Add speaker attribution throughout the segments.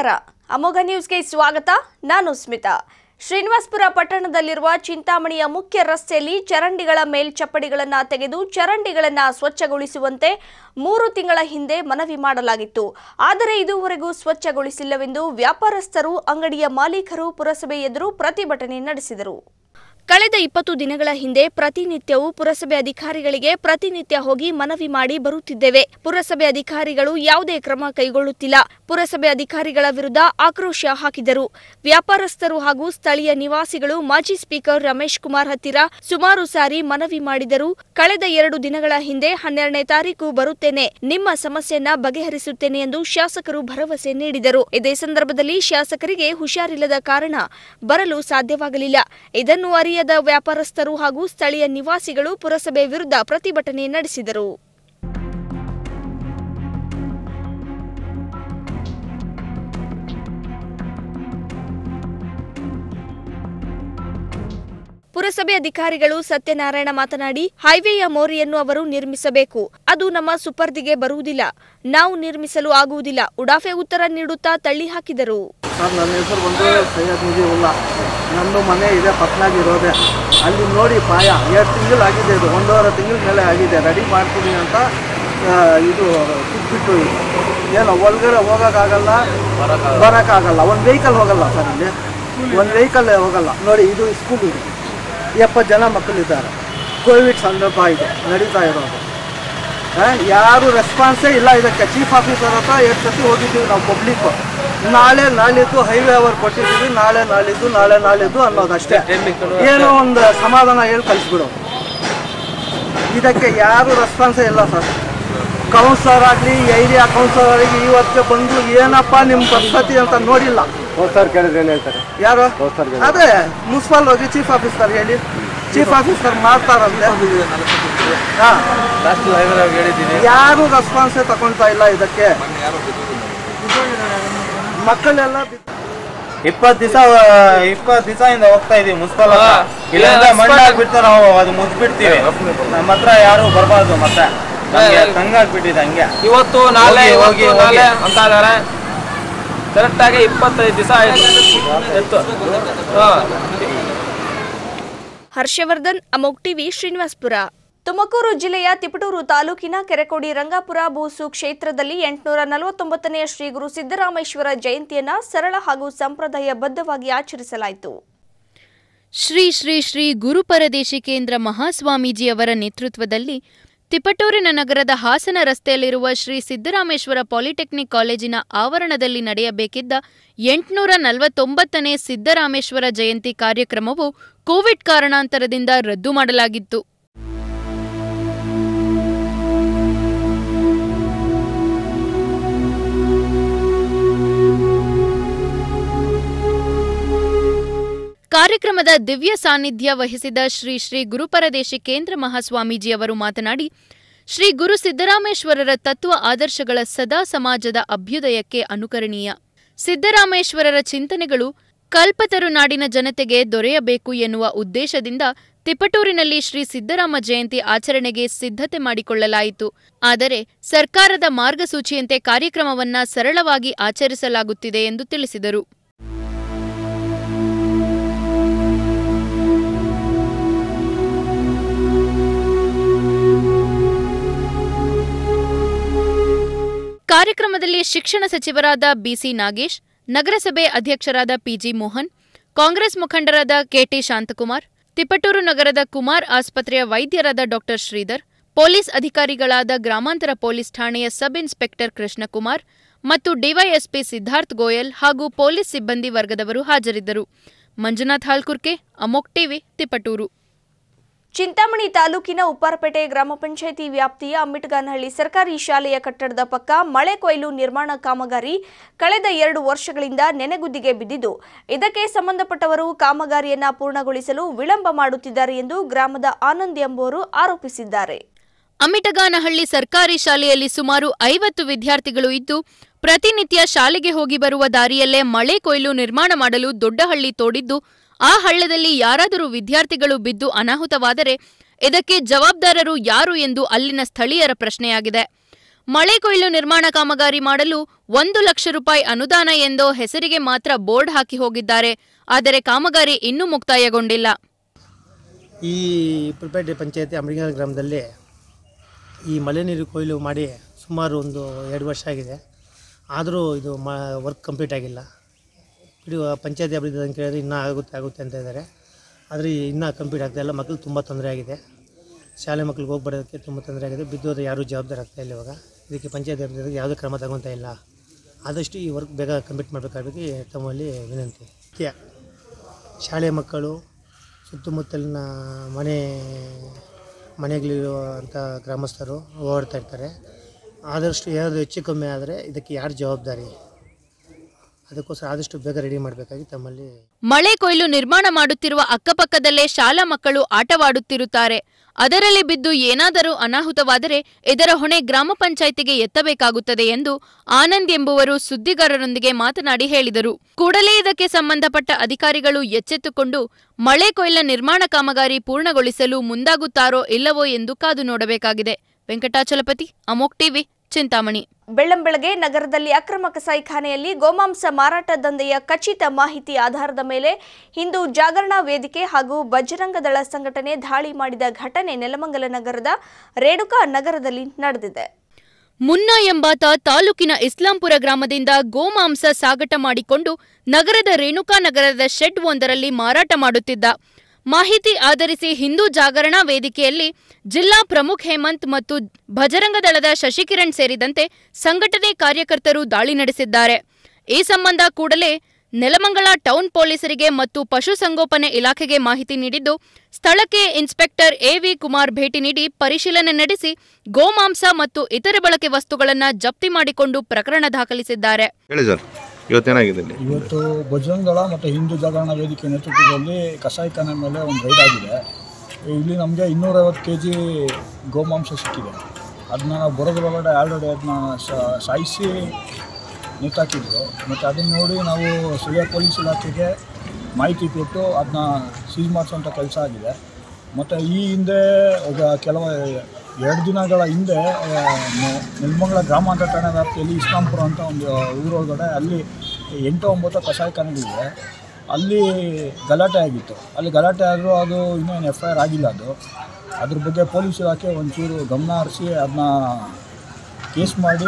Speaker 1: ನಮಸ್ಕಾರ ಅಮೋಘ ನ್ಯೂಸ್ಗೆ ಸ್ವಾಗತ ನಾನು ಸ್ಮಿತಾ ಶ್ರೀನಿವಾಸ್ಪುರ ಪಟ್ಟಣದಲ್ಲಿರುವ ಚಿಂತಾಮಣಿಯ ಮುಖ್ಯ ರಸ್ತೆಯಲ್ಲಿ ಚರಂಡಿಗಳ ಮೇಲ್ಚಪ್ಪಡಿಗಳನ್ನು ತೆಗೆದು ಚರಂಡಿಗಳನ್ನು ಸ್ವಚ್ಛಗೊಳಿಸುವಂತೆ ಮೂರು ತಿಂಗಳ ಹಿಂದೆ ಮನವಿ ಮಾಡಲಾಗಿತ್ತು ಆದರೆ ಇದುವರೆಗೂ ಸ್ವಚ್ಛಗೊಳಿಸಿಲ್ಲವೆಂದು ವ್ಯಾಪಾರಸ್ಥರು ಅಂಗಡಿಯ ಮಾಲೀಕರು ಪುರಸಭೆ ಎದುರು ಪ್ರತಿಭಟನೆ ನಡೆಸಿದರು ಕಳೆದ ಇಪ್ಪತ್ತು ದಿನಗಳ ಹಿಂದೆ ಪ್ರತಿನಿತ್ಯವೂ ಪುರಸಭೆ ಅಧಿಕಾರಿಗಳಿಗೆ ಪ್ರತಿನಿತ್ಯ ಹೋಗಿ ಮನವಿ ಮಾಡಿ ಬರುತ್ತಿದ್ದೇವೆ ಪುರಸಭೆ ಅಧಿಕಾರಿಗಳು ಯಾವುದೇ ಕ್ರಮ ಕೈಗೊಳ್ಳುತ್ತಿಲ್ಲ ಪುರಸಭೆ ಅಧಿಕಾರಿಗಳ ವಿರುದ್ಧ ಆಕ್ರೋಶ ಹಾಕಿದರು ವ್ಯಾಪಾರಸ್ಥರು ಹಾಗೂ ಸ್ಥಳೀಯ ನಿವಾಸಿಗಳು ಮಾಜಿ ಸ್ಪೀಕರ್ ರಮೇಶ್ ಕುಮಾರ್ ಹತ್ತಿರ ಸುಮಾರು ಸಾರಿ ಮನವಿ ಮಾಡಿದರು ಕಳೆದ ಎರಡು ದಿನಗಳ ಹಿಂದೆ ಹನ್ನೆರಡನೇ ತಾರೀಕು ಬರುತ್ತೇನೆ ನಿಮ್ಮ ಸಮಸ್ಯೆಯನ್ನ ಬಗೆಹರಿಸುತ್ತೇನೆ ಎಂದು ಶಾಸಕರು ಭರವಸೆ ನೀಡಿದರು ಇದೇ ಸಂದರ್ಭದಲ್ಲಿ ಶಾಸಕರಿಗೆ ಹುಷಾರಿಲ್ಲದ ಕಾರಣ ಬರಲು ಸಾಧ್ಯವಾಗಲಿಲ್ಲ ಇದನ್ನು ಅರಿಯದ ವ್ಯಾಪಾರಸ್ಥರು ಹಾಗೂ ಸ್ಥಳೀಯ ನಿವಾಸಿಗಳು ಪುರಸಭೆ ವಿರುದ್ಧ ಪ್ರತಿಭಟನೆ ನಡೆಸಿದರು ಪುರಸಭೆ ಅಧಿಕಾರಿಗಳು ಸತ್ಯನಾರಾಯಣ ಮಾತನಾಡಿ ಹೈವೇಯ ಮೋರಿಯನ್ನು ಅವರು ನಿರ್ಮಿಸಬೇಕು ಅದು ನಮ್ಮ ಸುಪರ್ದಿಗೆ ಬರುವುದಿಲ್ಲ ನಾವು ನಿರ್ಮಿಸಲು ಆಗುವುದಿಲ್ಲ ಉಡಾಫೆ ಉತ್ತರ ನೀಡುತ್ತಾ ತಳ್ಳಿ ಹಾಕಿದರು
Speaker 2: ಸರ್ ನನ್ನ ಹೆಸರು ಬಂದು ಸೈಯದ್ ಮುಜೀಬುಲ್ಲಾ ನಂದು ಮನೆ ಇದೆ ಪಕ್ಕನಾಗಿರೋದೆ ಅಲ್ಲಿ ನೋಡಿ ಪಾಯ ಎರಡು ತಿಂಗಳು ಆಗಿದೆ ಇದು ಒಂದೂವರೆ ತಿಂಗಳ ಮೇಲೆ ಆಗಿದೆ ರೆಡಿ ಮಾಡ್ತೀನಿ ಅಂತ ಆ, ಇದು ಬಿಟ್ಬಿಟ್ಟು ಏನು ಒಳಗಡೆ ಹೋಗೋಕ್ಕಾಗಲ್ಲ ಬರೋಕ್ಕಾಗಲ್ಲ ಒಂದು ವೆಹಿಕಲ್ ಹೋಗಲ್ಲ ಸರ್ ಇಲ್ಲಿ ಒಂದು ವೆಹಿಕಲ್ ಹೋಗಲ್ಲ ನೋಡಿ ಇದು ಸ್ಕೂಲ್ ಇದೆ ಎಪ್ಪತ್ತು ಜನ ಮಕ್ಕಳಿದ್ದಾರೆ ಕೋವಿಡ್ ಸಂದರ್ಭ ಇದು ನಡೀತಾ ಇರೋದು ಆ, ಯಾರು ರೆಸ್ಪಾನ್ಸೇ ಇಲ್ಲ ಇದಕ್ಕೆ ಚೀಫ್ ಆಫೀಸರ್ ಹತ್ರ ಎರಡು ಸತಿ ಹೋಗಿದ್ದೀವಿ ನಾವು ಪಬ್ಲಿಕ್ಕು ನಾಳೆ ನಾಳಿದ್ದು ಹೈವೇ ಅವರ್ ಕೊಟ್ಟಿದ್ದೀವಿ ನಾಳೆ ನಾಳಿದ್ದು ನಾಳೆ ನಾಳಿದ್ದು ಅನ್ನೋದಷ್ಟೇ ಏನೋ ಒಂದು ಸಮಾಧಾನ ಹೇಳಿ ಕಳಿಸ್ಬಿಡು ಇದಕ್ಕೆ ಯಾರು ರೆಸ್ಪಾನ್ಸೇ ಇಲ್ಲ ಸರ್ ಕೌನ್ಸಿಲರ್ ಆಗಲಿ ಏರಿಯಾ ಕೌನ್ಸಿಲರ್ ಆಗಿ ಇವತ್ತಿಗೆ ಬಂದು ಏನಪ್ಪ ನಿಮ್ಮ ಪರಿಸ್ಥಿತಿ ಅಂತ ನೋಡಿಲ್ಲ
Speaker 3: ಸರ್ ಕೇಳಿದ್ರೆ ಏನು ಹೇಳ್ತಾರೆ
Speaker 2: ಯಾರು
Speaker 3: ಸರ್
Speaker 2: ಅದೇ ಮುನ್ಸಿಪಲ್ ಹೋಗಿ ಚೀಫ್ ಆಫೀಸರ್ ಹೇಳಿ ಚೀಫ್ ಆಫೀಸರ್ ಮಾಡ್ತಾರಂತೆ ಹಾಂ
Speaker 3: ಲಾಸ್ಟ್ ಲೈವ್ರಾಗ ಹೇಳಿದ್ದೀನಿ
Speaker 2: ಯಾರು ರೆಸ್ಪಾನ್ಸೇ ತಗೊಳ್ತಾ ಇಲ್ಲ ಇದಕ್ಕೆ ಮಕ್ಕಳೆಲ್ಲ ಬಿ-
Speaker 3: ಇಪ್ಪತ್ತು ದಿವಸ ಇಪ್ಪತ್ತು ದಿವಸ ಇಂದ ಹೋಗ್ತಾ ಇದೀವಿ ಮುನ್ಸಿಪಲ್ ಇಲ್ಲಿಂದ ಮಣ್ಣಾಗ್ಬಿಟ್ಟು ನಾವು ಅದು ಮುಚ್ಚಿಬಿಡ್ತೀವಿ ನಮ್ಮ ಹತ್ರ ಯಾರು ಬರಬಾರ್ದು ಮತ್ತೆ ನಮ್ಗೆ ತಂಗಾಗ್ಬಿಟ್ಟಿದೆ ಹಂಗೆ
Speaker 4: ಇವತ್ತು ನಾಳೆ
Speaker 3: ಹೋಗಿ,
Speaker 4: ಇವತ್ತು
Speaker 3: ಹೋಗಿ,
Speaker 4: ನಾಳೆ
Speaker 3: ಹೋಗಿ.
Speaker 4: ಅಂತ ಇದಾರೆ ಕರೆಕ್ಟ್ ಆಗಿ ಇಪ್ಪತ್ತೈದು ದಿವಸ ಆಯ್ತು ಎತ್ತು ಹಾ.
Speaker 1: ಹರ್ಷವರ್ಧನ್ ಅಮೋಕ್ ಟಿವಿ ಶ್ರೀನಿವಾಸ್ಪುರ ತುಮಕೂರು ಜಿಲ್ಲೆಯ ತಿಪಟೂರು ತಾಲೂಕಿನ ಕೆರೆಕೋಡಿ ರಂಗಾಪುರ ಬೂಸು ಕ್ಷೇತ್ರದಲ್ಲಿ ಎಂಟುನೂರ ನಲವತ್ತೊಂಬತ್ತನೇ ಶ್ರೀ ಗುರು ಸಿದ್ದರಾಮೇಶ್ವರ ಜಯಂತಿಯನ್ನ ಸರಳ ಹಾಗೂ ಸಂಪ್ರದಾಯಬದ್ಧವಾಗಿ ಆಚರಿಸಲಾಯಿತು
Speaker 5: ಶ್ರೀ ಶ್ರೀ ಶ್ರೀ ಗುರುಪರದೇಶಿಕೇಂದ್ರ ಮಹಾಸ್ವಾಮೀಜಿಯವರ ನೇತೃತ್ವದಲ್ಲಿ ತಿಪಟೂರಿನ ನಗರದ ಹಾಸನ ರಸ್ತೆಯಲ್ಲಿರುವ ಶ್ರೀ ಸಿದ್ದರಾಮೇಶ್ವರ ಪಾಲಿಟೆಕ್ನಿಕ್ ಕಾಲೇಜಿನ ಆವರಣದಲ್ಲಿ ನಡೆಯಬೇಕಿದ್ದ ಎಂಟುನೂರ ನಲವತ್ತೊಂಬತ್ತನೇ ಸಿದ್ದರಾಮೇಶ್ವರ ಜಯಂತಿ ಕಾರ್ಯಕ್ರಮವು ಕೋವಿಡ್ ಕಾರಣಾಂತರದಿಂದ ರದ್ದು ಮಾಡಲಾಗಿತ್ತು ಕಾರ್ಯಕ್ರಮದ ದಿವ್ಯ ಸಾನ್ನಿಧ್ಯ ವಹಿಸಿದ ಶ್ರೀ ಶ್ರೀ ಗುರುಪರದೇಶಿ ಕೇಂದ್ರ ಮಹಾಸ್ವಾಮೀಜಿಯವರು ಮಾತನಾಡಿ ಶ್ರೀ ಗುರು ಸಿದ್ದರಾಮೇಶ್ವರರ ತತ್ವ ಆದರ್ಶಗಳ ಸದಾ ಸಮಾಜದ ಅಭ್ಯುದಯಕ್ಕೆ ಅನುಕರಣೀಯ ಸಿದ್ದರಾಮೇಶ್ವರರ ಚಿಂತನೆಗಳು ಕಲ್ಪತರು ನಾಡಿನ ಜನತೆಗೆ ದೊರೆಯಬೇಕು ಎನ್ನುವ ಉದ್ದೇಶದಿಂದ ತಿಪಟೂರಿನಲ್ಲಿ ಶ್ರೀ ಸಿದ್ದರಾಮ ಜಯಂತಿ ಆಚರಣೆಗೆ ಸಿದ್ಧತೆ ಮಾಡಿಕೊಳ್ಳಲಾಯಿತು ಆದರೆ ಸರ್ಕಾರದ ಮಾರ್ಗಸೂಚಿಯಂತೆ ಕಾರ್ಯಕ್ರಮವನ್ನ ಸರಳವಾಗಿ ಆಚರಿಸಲಾಗುತ್ತಿದೆ ಎಂದು ತಿಳಿಸಿದರು ಕಾರ್ಯಕ್ರಮದಲ್ಲಿ ಶಿಕ್ಷಣ ಸಚಿವರಾದ ಬಿಸಿ ನಾಗೇಶ್ ನಗರಸಭೆ ಅಧ್ಯಕ್ಷರಾದ ಪಿಜಿ ಮೋಹನ್ ಕಾಂಗ್ರೆಸ್ ಮುಖಂಡರಾದ ಕೆಟಿ ಶಾಂತಕುಮಾರ್ ತಿಪಟೂರು ನಗರದ ಕುಮಾರ್ ಆಸ್ಪತ್ರೆಯ ವೈದ್ಯರಾದ ಡಾಕ್ಟರ್ ಶ್ರೀಧರ್ ಪೊಲೀಸ್ ಅಧಿಕಾರಿಗಳಾದ ಗ್ರಾಮಾಂತರ ಪೊಲೀಸ್ ಠಾಣೆಯ ಸಬ್ ಇನ್ಸ್ಪೆಕ್ಟರ್ ಕೃಷ್ಣಕುಮಾರ್ ಮತ್ತು ಡಿವೈಎಸ್ಪಿ ಸಿದ್ಧಾರ್ಥ್ ಗೋಯಲ್ ಹಾಗೂ ಪೊಲೀಸ್ ಸಿಬ್ಬಂದಿ ವರ್ಗದವರು ಹಾಜರಿದ್ದರು ಮಂಜುನಾಥ್ ಹಾಲ್ಕುರ್ಕೆ ಅಮೋಕ್ ಟಿವಿ ತಿಪಟೂರು
Speaker 1: ಚಿಂತಾಮಣಿ ತಾಲೂಕಿನ ಉಪ್ಪಾರಪೇಟೆ ಗ್ರಾಮ ಪಂಚಾಯಿತಿ ವ್ಯಾಪ್ತಿಯ ಅಮ್ಮಿಟಗಾನಹಳ್ಳಿ ಸರ್ಕಾರಿ ಶಾಲೆಯ ಕಟ್ಟಡದ ಪಕ್ಕ ಮಳೆ ಕೊಯ್ಲು ನಿರ್ಮಾಣ ಕಾಮಗಾರಿ ಕಳೆದ ಎರಡು ವರ್ಷಗಳಿಂದ ನೆನೆಗುದ್ದಿಗೆ ಬಿದ್ದಿದ್ದು ಇದಕ್ಕೆ ಸಂಬಂಧಪಟ್ಟವರು ಕಾಮಗಾರಿಯನ್ನ ಪೂರ್ಣಗೊಳಿಸಲು ವಿಳಂಬ ಮಾಡುತ್ತಿದ್ದಾರೆ ಎಂದು ಗ್ರಾಮದ ಆನಂದ್ ಎಂಬುವರು ಆರೋಪಿಸಿದ್ದಾರೆ
Speaker 5: ಅಮಿಟಗಾನಹಳ್ಳಿ ಸರ್ಕಾರಿ ಶಾಲೆಯಲ್ಲಿ ಸುಮಾರು ಐವತ್ತು ವಿದ್ಯಾರ್ಥಿಗಳು ಇದ್ದು ಪ್ರತಿನಿತ್ಯ ಶಾಲೆಗೆ ಹೋಗಿ ಬರುವ ದಾರಿಯಲ್ಲೇ ಮಳೆ ಕೊಯ್ಲು ನಿರ್ಮಾಣ ಮಾಡಲು ದೊಡ್ಡ ಹಳ್ಳಿ ತೋಡಿದ್ದು ಆ ಹಳ್ಳದಲ್ಲಿ ಯಾರಾದರೂ ವಿದ್ಯಾರ್ಥಿಗಳು ಬಿದ್ದು ಅನಾಹುತವಾದರೆ ಇದಕ್ಕೆ ಜವಾಬ್ದಾರರು ಯಾರು ಎಂದು ಅಲ್ಲಿನ ಸ್ಥಳೀಯರ ಪ್ರಶ್ನೆಯಾಗಿದೆ ಮಳೆ ಕೊಯ್ಲು ನಿರ್ಮಾಣ ಕಾಮಗಾರಿ ಮಾಡಲು ಒಂದು ಲಕ್ಷ ರೂಪಾಯಿ ಅನುದಾನ ಎಂದೋ ಹೆಸರಿಗೆ ಮಾತ್ರ ಬೋರ್ಡ್ ಹಾಕಿ ಹೋಗಿದ್ದಾರೆ ಆದರೆ ಕಾಮಗಾರಿ ಇನ್ನೂ ಮುಕ್ತಾಯಗೊಂಡಿಲ್ಲ
Speaker 6: ಈ ಪುಲ್ಪೇಟೆ ಪಂಚಾಯತಿ ಅಮರಿಗಾಲ ಗ್ರಾಮದಲ್ಲಿ ಈ ಮಳೆ ನೀರು ಕೊಯ್ಲು ಮಾಡಿ ಸುಮಾರು ಒಂದು ಎರಡು ವರ್ಷ ಆಗಿದೆ ಆದರೂ ಇದು ಮ ವರ್ಕ್ ಕಂಪ್ಲೀಟ್ ಆಗಿಲ್ಲ ಇದು ಪಂಚಾಯತಿ ಅಭಿವೃದ್ಧಿ ಅಂತ ಕೇಳಿದ್ರೆ ಇನ್ನೂ ಆಗುತ್ತೆ ಆಗುತ್ತೆ ಅಂತ ಇದ್ದಾರೆ ಆದರೆ ಇನ್ನೂ ಕಂಪ್ಲೀಟ್ ಆಗ್ತಾ ಇಲ್ಲ ಮಕ್ಕಳು ತುಂಬ ತೊಂದರೆ ಆಗಿದೆ ಶಾಲೆ ಮಕ್ಳಿಗೆ ಹೋಗಿ ಬರೋದಕ್ಕೆ ತುಂಬ ತೊಂದರೆ ಆಗಿದೆ ಬಿದ್ದೋದ್ರೆ ಯಾರೂ ಜವಾಬ್ದಾರಿ ಆಗ್ತಾ ಇಲ್ಲ ಇವಾಗ ಇದಕ್ಕೆ ಪಂಚಾಯತಿ ಅಭಿವೃದ್ಧಿಗೆ ಯಾವುದೇ ಕ್ರಮ ತಗೊತಾ ಇಲ್ಲ ಆದಷ್ಟು ಈ ವರ್ಕ್ ಬೇಗ ಕಂಪ್ಲೀಟ್ ಮಾಡಬೇಕಾಗಿ ತಮ್ಮಲ್ಲಿ ವಿನಂತಿ ಮುಖ್ಯ ಶಾಲೆ ಮಕ್ಕಳು ಸುತ್ತಮುತ್ತಲಿನ ಮನೆ ಮನೆಗಳಿರುವಂಥ ಗ್ರಾಮಸ್ಥರು ಓಡಾಡ್ತಾ ಇರ್ತಾರೆ ಆದಷ್ಟು ಏನಾದರೂ ಹೆಚ್ಚು ಕಮ್ಮಿ ಆದರೆ ಇದಕ್ಕೆ ಯಾರು ಜವಾಬ್ದಾರಿ ಅದಕ್ಕೋಸ್ಕರ ಆದಷ್ಟು ಬೇಗ ರೆಡಿ ಮಾಡಬೇಕಾಗಿ ತಮ್ಮಲ್ಲಿ
Speaker 5: ಮಳೆ ಕೊಯ್ಲು ನಿರ್ಮಾಣ ಮಾಡುತ್ತಿರುವ ಅಕ್ಕಪಕ್ಕದಲ್ಲೇ ಶಾಲಾ ಮಕ್ಕಳು ಆಟವಾಡುತ್ತಿರುತ್ತಾರೆ ಅದರಲ್ಲಿ ಬಿದ್ದು ಏನಾದರೂ ಅನಾಹುತವಾದರೆ ಇದರ ಹೊಣೆ ಗ್ರಾಮ ಪಂಚಾಯಿತಿಗೆ ಎತ್ತಬೇಕಾಗುತ್ತದೆ ಎಂದು ಆನಂದ್ ಎಂಬುವರು ಸುದ್ದಿಗಾರರೊಂದಿಗೆ ಮಾತನಾಡಿ ಹೇಳಿದರು ಕೂಡಲೇ ಇದಕ್ಕೆ ಸಂಬಂಧಪಟ್ಟ ಅಧಿಕಾರಿಗಳು ಎಚ್ಚೆತ್ತುಕೊಂಡು ಮಳೆ ಕೊಯ್ಲ ನಿರ್ಮಾಣ ಕಾಮಗಾರಿ ಪೂರ್ಣಗೊಳಿಸಲು ಮುಂದಾಗುತ್ತಾರೋ ಇಲ್ಲವೋ ಎಂದು ಕಾದು ನೋಡಬೇಕಾಗಿದೆ ವೆಂಕಟಾಚಲಪತಿ ಅಮೋಕ್ ಟಿವಿ ಚಿಂತಾಮಣಿ
Speaker 1: ಬೆಳ್ಳಂಬೆಳಗ್ಗೆ ನಗರದಲ್ಲಿ ಅಕ್ರಮ ಕಸಾಯಿಖಾನೆಯಲ್ಲಿ ಗೋಮಾಂಸ ಮಾರಾಟ ದಂಧೆಯ ಖಚಿತ ಮಾಹಿತಿ ಆಧಾರದ ಮೇಲೆ ಹಿಂದೂ ಜಾಗರಣಾ ವೇದಿಕೆ ಹಾಗೂ ಬಜರಂಗ ದಳ ಸಂಘಟನೆ ದಾಳಿ ಮಾಡಿದ ಘಟನೆ ನೆಲಮಂಗಲ ನಗರದ ರೇಣುಕಾ ನಗರದಲ್ಲಿ ನಡೆದಿದೆ
Speaker 5: ಮುನ್ನಾ ಎಂಬಾತ ತಾಲೂಕಿನ ಇಸ್ಲಾಂಪುರ ಗ್ರಾಮದಿಂದ ಗೋಮಾಂಸ ಸಾಗಾಟ ಮಾಡಿಕೊಂಡು ನಗರದ ರೇಣುಕಾ ನಗರದ ಶೆಡ್ ಒಂದರಲ್ಲಿ ಮಾರಾಟ ಮಾಡುತ್ತಿದ್ದ ಮಾಹಿತಿ ಆಧರಿಸಿ ಹಿಂದೂ ಜಾಗರಣಾ ವೇದಿಕೆಯಲ್ಲಿ ಜಿಲ್ಲಾ ಪ್ರಮುಖ್ ಹೇಮಂತ್ ಮತ್ತು ಭಜರಂಗ ದಳದ ಶಶಿಕಿರಣ್ ಸೇರಿದಂತೆ ಸಂಘಟನೆ ಕಾರ್ಯಕರ್ತರು ದಾಳಿ ನಡೆಸಿದ್ದಾರೆ ಈ ಸಂಬಂಧ ಕೂಡಲೇ ನೆಲಮಂಗಲ ಟೌನ್ ಪೊಲೀಸರಿಗೆ ಮತ್ತು ಪಶುಸಂಗೋಪನೆ ಇಲಾಖೆಗೆ ಮಾಹಿತಿ ನೀಡಿದ್ದು ಸ್ಥಳಕ್ಕೆ ಇನ್ಸ್ಪೆಕ್ಟರ್ ಎವಿ ಕುಮಾರ್ ಭೇಟಿ ನೀಡಿ ಪರಿಶೀಲನೆ ನಡೆಸಿ ಗೋಮಾಂಸ ಮತ್ತು ಇತರೆ ಬಳಕೆ ವಸ್ತುಗಳನ್ನು ಜಪ್ತಿ ಮಾಡಿಕೊಂಡು ಪ್ರಕರಣ ದಾಖಲಿಸಿದ್ದಾರೆ
Speaker 7: ಹೇಳಿ ಸರ್ ಇವತ್ತೇನಾಗಿದೆ ಇಲ್ಲಿ
Speaker 8: ಇವತ್ತು ಬಜರಂಗ ದಳ ಮತ್ತು ಹಿಂದೂ ಜಾಗರಣ ವೇದಿಕೆ ನೇತೃತ್ವದಲ್ಲಿ ಕಸಾಯಿಖಾನೆ ಮೇಲೆ ಒಂದು ರೈಡ್ ಆಗಿದೆ ಇಲ್ಲಿ ನಮಗೆ ಇನ್ನೂರೈವತ್ತು ಕೆ ಜಿ ಗೋಮಾಂಸ ಸಿಕ್ಕಿದೆ ಅದನ್ನ ನಾವು ಬರೋದ್ರೊಳಗಡೆ ಆಲ್ರೆಡಿ ಅದನ್ನ ಸಾಯಿಸಿ ನೇತಾಕಿದ್ರು ಮತ್ತು ಅದನ್ನು ನೋಡಿ ನಾವು ಸ್ಥಳೀಯ ಪೊಲೀಸ್ ಇಲಾಖೆಗೆ ಮಾಹಿತಿ ಕೊಟ್ಟು ಅದನ್ನ ಸೀಸ್ ಮಾಡಿಸೋಂಥ ಕೆಲಸ ಆಗಿದೆ ಮತ್ತು ಈ ಹಿಂದೆ ಈಗ ಕೆಲವು ಎರಡು ದಿನಗಳ ಹಿಂದೆ ಆ, ನೆ- ನೆಲಮಂಗಲ ಗ್ರಾಮಾಂತರ ಠಾಣೆ ವ್ಯಾಪ್ತಿಯಲ್ಲಿ ಇಸ್ಲಾಂಪುರ ಅಂತ ಒಂದು ಊರೊಳಗಡೆ ಅಲ್ಲಿ ಎಂಟು ಒಂಬತ್ತು ಕಸಾಯಿಖಾನೆಗಳಿವೆ ಅಲ್ಲಿ ಗಲಾಟೆ ಆಗಿತ್ತು ಅಲ್ಲಿ ಗಲಾಟೆ ಆದರೂ ಅದು ಇನ್ನೇನು ಎಫ್ ಐ ಆರ್ ಆಗಿಲ್ಲ ಅದು ಅದ್ರ ಬಗ್ಗೆ ಪೊಲೀಸ್ ಇಲಾಖೆ ಒಂಚೂರು ಗಮನ ಹರಿಸಿ ಅದನ್ನ ಕೇಸ್ ಮಾಡಿ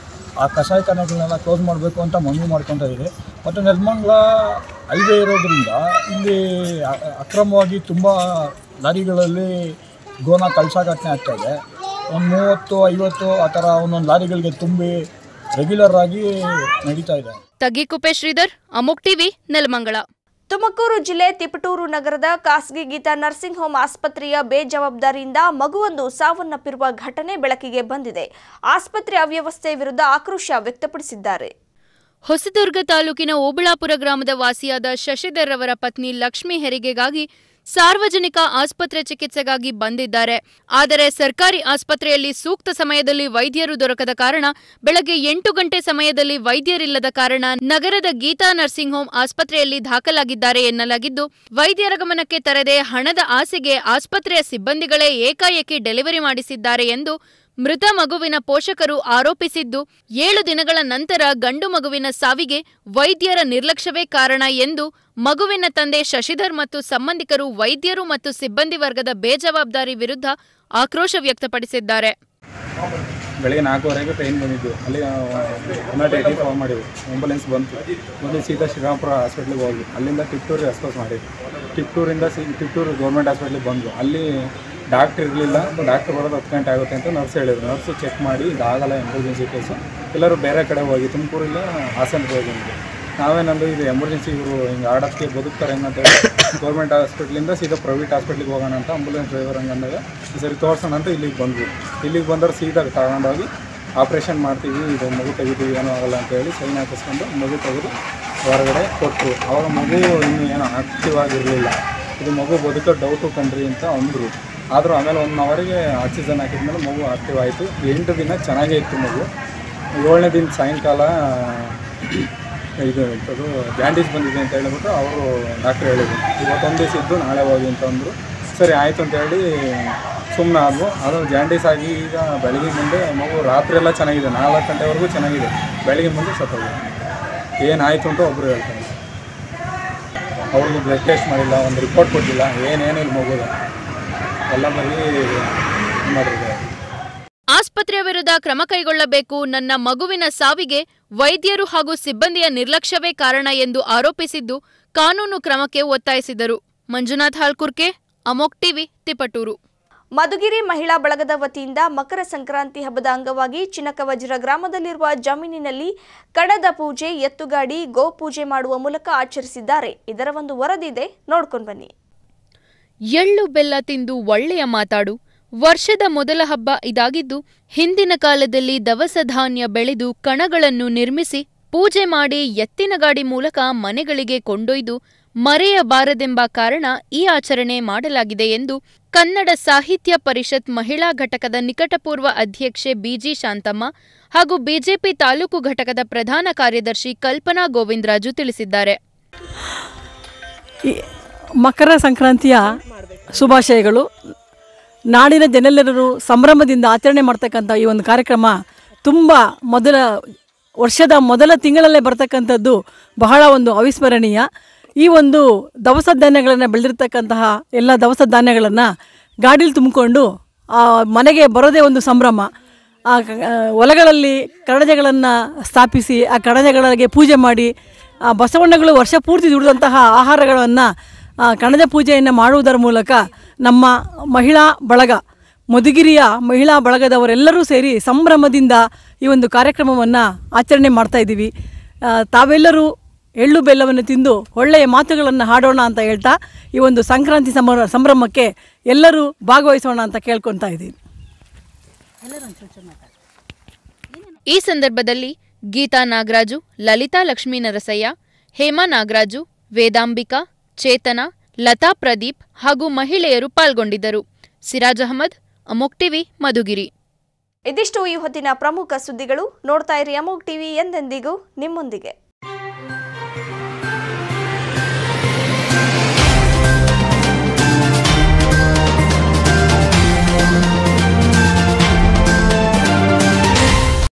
Speaker 8: ಆ ಕಸಾಯಿಖಾನೆಗಳನ್ನೆಲ್ಲ ಕ್ಲೋಸ್ ಮಾಡಬೇಕು ಅಂತ ಮನವಿ ಮಾಡ್ಕೊತಾ ಇದೆ ಮತ್ತು ನೆಲಮಂಗಲ ಹೈವೇ ಇರೋದ್ರಿಂದ ಇಲ್ಲಿ ಅ- ಅಕ್ರಮವಾಗಿ ತುಂಬ ಲಾರಿಗಳಲ್ಲಿ ಗೋನ ಕಳ್ಸಾಘಟನೆ ಆಗ್ತಾ ಇದೆ ಒಂದು ಮೂವತ್ತು ಐವತ್ತು ಆ ಥರ ಒಂದೊಂದು ಲಾರಿಗಳಿಗೆ ತುಂಬಿ ರೆಗ್ಯುಲರ್ ಆಗಿ ನಡೀತಾ ಇದೆ
Speaker 5: ತಗ್ಗಿಕುಪ್ಪೆ ಶ್ರೀಧರ್ ಅಮೋಕ್ ಟಿವಿ ನೆಲಮಂಗಲ
Speaker 1: ತುಮಕೂರು ಜಿಲ್ಲೆ ತಿಪಟೂರು ನಗರದ ಖಾಸಗಿ ಗೀತಾ ನರ್ಸಿಂಗ್ ಹೋಮ್ ಆಸ್ಪತ್ರೆಯ ಬೇಜವಾಬ್ದಾರಿಯಿಂದ ಮಗುವೊಂದು ಸಾವನ್ನಪ್ಪಿರುವ ಘಟನೆ ಬೆಳಕಿಗೆ ಬಂದಿದೆ ಆಸ್ಪತ್ರೆ ಅವ್ಯವಸ್ಥೆ ವಿರುದ್ಧ ಆಕ್ರೋಶ ವ್ಯಕ್ತಪಡಿಸಿದ್ದಾರೆ
Speaker 5: ಹೊಸದುರ್ಗ ತಾಲೂಕಿನ ಓಬಳಾಪುರ ಗ್ರಾಮದ ವಾಸಿಯಾದ ಶಶಿಧರ್ ಅವರ ಪತ್ನಿ ಲಕ್ಷ್ಮಿ ಹೆರಿಗೆಗಾಗಿ ಸಾರ್ವಜನಿಕ ಆಸ್ಪತ್ರೆ ಚಿಕಿತ್ಸೆಗಾಗಿ ಬಂದಿದ್ದಾರೆ ಆದರೆ ಸರ್ಕಾರಿ ಆಸ್ಪತ್ರೆಯಲ್ಲಿ ಸೂಕ್ತ ಸಮಯದಲ್ಲಿ ವೈದ್ಯರು ದೊರಕದ ಕಾರಣ ಬೆಳಗ್ಗೆ ಎಂಟು ಗಂಟೆ ಸಮಯದಲ್ಲಿ ವೈದ್ಯರಿಲ್ಲದ ಕಾರಣ ನಗರದ ಗೀತಾ ನರ್ಸಿಂಗ್ ಹೋಂ ಆಸ್ಪತ್ರೆಯಲ್ಲಿ ದಾಖಲಾಗಿದ್ದಾರೆ ಎನ್ನಲಾಗಿದ್ದು ವೈದ್ಯರ ಗಮನಕ್ಕೆ ತರದೆ ಹಣದ ಆಸೆಗೆ ಆಸ್ಪತ್ರೆಯ ಸಿಬ್ಬಂದಿಗಳೇ ಏಕಾಏಕಿ ಡೆಲಿವರಿ ಮಾಡಿಸಿದ್ದಾರೆ ಎಂದು ಮೃತ ಮಗುವಿನ ಪೋಷಕರು ಆರೋಪಿಸಿದ್ದು ಏಳು ದಿನಗಳ ನಂತರ ಗಂಡು ಮಗುವಿನ ಸಾವಿಗೆ ವೈದ್ಯರ ನಿರ್ಲಕ್ಷ್ಯವೇ ಕಾರಣ ಎಂದು ಮಗುವಿನ ತಂದೆ ಶಶಿಧರ್ ಮತ್ತು ಸಂಬಂಧಿಕರು ವೈದ್ಯರು ಮತ್ತು ಸಿಬ್ಬಂದಿ ವರ್ಗದ ಬೇಜವಾಬ್ದಾರಿ ವಿರುದ್ಧ ಆಕ್ರೋಶ ವ್ಯಕ್ತಪಡಿಸಿದ್ದಾರೆ
Speaker 9: ಬೆಳಗ್ಗೆ ನಾಲ್ಕುವರೆಗೆ ಟ್ರೈನ್ ಬಂದಿದ್ದು ಅಲ್ಲಿ ಎಮರ್ಜೆನ್ಸಿ ಫೋನ್ ಮಾಡಿದ್ವಿ ಆಂಬುಲೆನ್ಸ್ ಬಂತು ಮುಂದೆ ಸೀದಾ ಶ್ರೀರಾಮಪುರ ಹಾಸ್ಪಿಟ್ಲಿಗೆ ಹೋದ್ವಿ ಅಲ್ಲಿಂದ ಟಿಪ್ಟೂರಿಗೆ ರೆಸ್ಪಾನ್ಸ್ ಮಾಡಿದ್ವಿ ಟಿಪ್ಟೂರಿಂದ ಸಿ ಟಿಪ್ಟೂರು ಗೌರ್ಮೆಂಟ್ ಹಾಸ್ಪಿಟ್ಲಿಗೆ ಬಂದು ಅಲ್ಲಿ ಡಾಕ್ಟ್ರ್ ಇರಲಿಲ್ಲ ಡಾಕ್ಟ್ರ್ ಬರೋದು ಹತ್ತು ಗಂಟೆ ಆಗುತ್ತೆ ಅಂತ ನರ್ಸ್ ಹೇಳಿದ್ರು ನರ್ಸು ಚೆಕ್ ಮಾಡಿ ಇದಾಗಲ್ಲ ಎಮರ್ಜೆನ್ಸಿ ಕೇಸು ಎಲ್ಲರೂ ಬೇರೆ ಕಡೆ ಹೋಗಿ ತುಮಕೂರಿಂದ ಹಾಸನಕ್ಕೆ ಹೋಗಿ ಬಂದ್ವಿ ನಾವೇನಂದು ಇದು ಎಮರ್ಜೆನ್ಸಿ ಇವರು ಹಿಂಗೆ ಆಡೋಕ್ಕೆ ಬದುಕ್ತಾರೆ ಹೆಂಗಂತೇಳಿ ಗೌರ್ಮೆಂಟ್ ಹಾಸ್ಪಿಟ್ಲಿಂದ ಸೀದಾ ಪ್ರೈವೇಟ್ ಹಾಸ್ಪಿಟ್ಲಿಗೆ ಹೋಗೋಣ ಅಂತ ಆಂಬುಲೆನ್ಸ್ ಡ್ರೈವರ್ ಹಂಗಂದಾಗ ಸರಿ ತೋರ್ಸೋಣ ಅಂತ ಇಲ್ಲಿಗೆ ಬಂದ್ವಿ ಇಲ್ಲಿಗೆ ಬಂದವ್ರು ಸೀದಾ ತಗೊಂಡೋಗಿ ಆಪ್ರೇಷನ್ ಮಾಡ್ತೀವಿ ಇದು ಮಗು ತೆಗಿತೀವಿ ಏನೂ ಆಗಲ್ಲ ಅಂತ ಹೇಳಿ ಸೈನ್ ಹಾಕಿಸ್ಕೊಂಡು ಮಗು ತೆಗೆದು ಹೊರಗಡೆ ಕೊಟ್ಟರು ಅವಾಗ ಮಗು ಇನ್ನೂ ಏನೋ ಆಕ್ಟಿವ್ ಆಗಿರಲಿಲ್ಲ ಇದು ಮಗು ಬದುಕೋ ಡೌಟು ಕಣ್ರಿ ಅಂತ ಅಂದರು ಆದರೂ ಆಮೇಲೆ ಒನ್ ಅವರಿಗೆ ಆಕ್ಸಿಜನ್ ಹಾಕಿದ್ಮೇಲೆ ಮಗು ಆಕ್ಟಿವ್ ಆಯಿತು ಎಂಟು ದಿನ ಚೆನ್ನಾಗೇ ಇತ್ತು ಮಗು ಏಳನೇ ದಿನ ಸಾಯಂಕಾಲ ಇದು ಎಂಥದ್ದು ಬ್ಯಾಂಡೇಜ್ ಬಂದಿದೆ ಅಂತ ಹೇಳಿಬಿಟ್ಟು ಅವರು ಡಾಕ್ಟ್ರ್ ಹೇಳಿದ್ರು ಇವತ್ತೊಂದು ದಿವಸ ಇದ್ದು ನಾಳೆ ಹೋಗಿ ಅಂತ ಅಂದರು ಸರಿ ಆಯಿತು ಅಂತ ಹೇಳಿ ಸುಮ್ಮನೆ ಆದವು ಅದು ಜಾಂಡೀಸ್ ಆಗಿ ಈಗ ಬೆಳಗ್ಗೆ ಮುಂದೆ ಮಗು ರಾತ್ರಿ ಎಲ್ಲ ಚೆನ್ನಾಗಿದೆ ನಾಲ್ಕು ಗಂಟೆವರೆಗೂ ಚೆನ್ನಾಗಿದೆ ಬೆಳಗ್ಗೆ ಮುಂದೆ ಸತ್ತೋಗಿದೆ ಏನಾಯಿತು ಅಂತ ಒಬ್ಬರು ಹೇಳ್ತಾರೆ ಅವ್ರಿಗೂ ಬ್ಲಡ್ ಟೆಸ್ಟ್ ಮಾಡಿಲ್ಲ ಒಂದು ರಿಪೋರ್ಟ್ ಕೊಟ್ಟಿಲ್ಲ ಏನೇನಿಲ್ಲ ಮಗುದ ಎಲ್ಲ ಬರೀ ಇದು ಮಾಡಿದ್ದಾರೆ
Speaker 5: ಆಸ್ಪತ್ರೆಯ ವಿರುದ್ಧ ಕ್ರಮ ಕೈಗೊಳ್ಳಬೇಕು ನನ್ನ ಮಗುವಿನ ಸಾವಿಗೆ ವೈದ್ಯರು ಹಾಗೂ ಸಿಬ್ಬಂದಿಯ ನಿರ್ಲಕ್ಷ್ಯವೇ ಕಾರಣ ಎಂದು ಆರೋಪಿಸಿದ್ದು ಕಾನೂನು ಕ್ರಮಕ್ಕೆ ಒತ್ತಾಯಿಸಿದರು ಮಂಜುನಾಥ್ ಹಾಲ್ಕುರ್ಕೆ ಅಮೋಕ್ ಟಿವಿ ತಿಪಟೂರು
Speaker 1: ಮಧುಗಿರಿ ಮಹಿಳಾ ಬಳಗದ ವತಿಯಿಂದ ಮಕರ ಸಂಕ್ರಾಂತಿ ಹಬ್ಬದ ಅಂಗವಾಗಿ ಚಿನಕವಜ್ರ ಗ್ರಾಮದಲ್ಲಿರುವ ಜಮೀನಿನಲ್ಲಿ ಕಡದ ಪೂಜೆ ಎತ್ತುಗಾಡಿ ಗೋ ಪೂಜೆ ಮಾಡುವ ಮೂಲಕ ಆಚರಿಸಿದ್ದಾರೆ ಇದರ ಒಂದು ವರದಿ ಇದೆ ನೋಡ್ಕೊಂಡು ಬನ್ನಿ
Speaker 5: ಎಳ್ಳು ಬೆಲ್ಲ ತಿಂದು ಒಳ್ಳೆಯ ಮಾತಾಡು ವರ್ಷದ ಮೊದಲ ಹಬ್ಬ ಇದಾಗಿದ್ದು ಹಿಂದಿನ ಕಾಲದಲ್ಲಿ ದವಸ ಧಾನ್ಯ ಬೆಳೆದು ಕಣಗಳನ್ನು ನಿರ್ಮಿಸಿ ಪೂಜೆ ಮಾಡಿ ಎತ್ತಿನ ಗಾಡಿ ಮೂಲಕ ಮನೆಗಳಿಗೆ ಕೊಂಡೊಯ್ದು ಮರೆಯಬಾರದೆಂಬ ಕಾರಣ ಈ ಆಚರಣೆ ಮಾಡಲಾಗಿದೆ ಎಂದು ಕನ್ನಡ ಸಾಹಿತ್ಯ ಪರಿಷತ್ ಮಹಿಳಾ ಘಟಕದ ನಿಕಟಪೂರ್ವ ಅಧ್ಯಕ್ಷೆ ಬಿಜಿ ಶಾಂತಮ್ಮ ಹಾಗೂ ಬಿಜೆಪಿ ತಾಲೂಕು ಘಟಕದ ಪ್ರಧಾನ ಕಾರ್ಯದರ್ಶಿ ಕಲ್ಪನಾ ಗೋವಿಂದರಾಜು ತಿಳಿಸಿದ್ದಾರೆ
Speaker 10: ಈ ಮಕರ ಸಂಕ್ರಾಂತಿಯ ಶುಭಾಶಯಗಳು ನಾಡಿನ ಜನರೆಲ್ಲರೂ ಸಂಭ್ರಮದಿಂದ ಆಚರಣೆ ಮಾಡ್ತಕ್ಕಂಥ ಈ ಒಂದು ಕಾರ್ಯಕ್ರಮ ತುಂಬ ಮೊದಲ ವರ್ಷದ ಮೊದಲ ತಿಂಗಳಲ್ಲೇ ಬರ್ತಕ್ಕಂಥದ್ದು ಬಹಳ ಒಂದು ಅವಿಸ್ಮರಣೀಯ ಈ ಒಂದು ದವಸ ಧಾನ್ಯಗಳನ್ನು ಬೆಳೆದಿರ್ತಕ್ಕಂತಹ ಎಲ್ಲ ದವಸ ಧಾನ್ಯಗಳನ್ನು ಗಾಡೀಲಿ ತುಂಬಿಕೊಂಡು ಆ ಮನೆಗೆ ಬರೋದೇ ಒಂದು ಸಂಭ್ರಮ ಆ ಕ- ಆ ಹೊಲಗಳಲ್ಲಿ ಕಣಜಗಳನ್ನು ಸ್ಥಾಪಿಸಿ ಆ ಕಣಜಗಳಿಗೆ ಪೂಜೆ ಮಾಡಿ ಆ ಬಸವಣ್ಣಗಳು ವರ್ಷ ಪೂರ್ತಿ ದುಡಿದಂತಹ ಆಹಾರಗಳನ್ನು ಕಣಜ ಪೂಜೆಯನ್ನು ಮಾಡುವುದರ ಮೂಲಕ ನಮ್ಮ ಮಹಿಳಾ ಬಳಗ ಮಧುಗಿರಿಯ ಮಹಿಳಾ ಬಳಗದವರೆಲ್ಲರೂ ಸೇರಿ ಸಂಭ್ರಮದಿಂದ ಈ ಒಂದು ಕಾರ್ಯಕ್ರಮವನ್ನು ಆಚರಣೆ ಮಾಡ್ತಾ ಇದ್ದೀವಿ ಆ, ತಾವೆಲ್ಲರೂ ಎಳ್ಳು ಬೆಲ್ಲವನ್ನು ತಿಂದು ಒಳ್ಳೆಯ ಮಾತುಗಳನ್ನು ಹಾಡೋಣ ಅಂತ ಹೇಳ್ತಾ ಈ ಒಂದು ಸಂಕ್ರಾಂತಿ ಸಂಭ್ರಮ ಸಂಭ್ರಮಕ್ಕೆ ಎಲ್ಲರೂ ಭಾಗವಹಿಸೋಣ ಅಂತ ಕೇಳ್ಕೊತಾ ಇದ್ದೀನಿ
Speaker 5: ಈ ಸಂದರ್ಭದಲ್ಲಿ ಗೀತಾ ನಾಗರಾಜು ಲಲಿತಾ ಲಕ್ಷ್ಮೀ ನರಸಯ್ಯ ಹೇಮಾ ನಾಗರಾಜು ವೇದಾಂಬಿಕಾ ಚೇತನ ಲತಾ ಪ್ರದೀಪ್ ಹಾಗೂ ಮಹಿಳೆಯರು ಪಾಲ್ಗೊಂಡಿದ್ದರು ಸಿರಾಜ್ ಅಹಮದ್ ಅಮೋಕ್ ಟಿವಿ ಮಧುಗಿರಿ
Speaker 1: ಇದಿಷ್ಟು ಈ ಹೊತ್ತಿನ ಪ್ರಮುಖ ಸುದ್ದಿಗಳು ನೋಡ್ತಾ ಇರಿ ಅಮೋಗ್ ಟಿವಿ ಎಂದೆಂದಿಗೂ ನಿಮ್ಮೊಂದಿಗೆ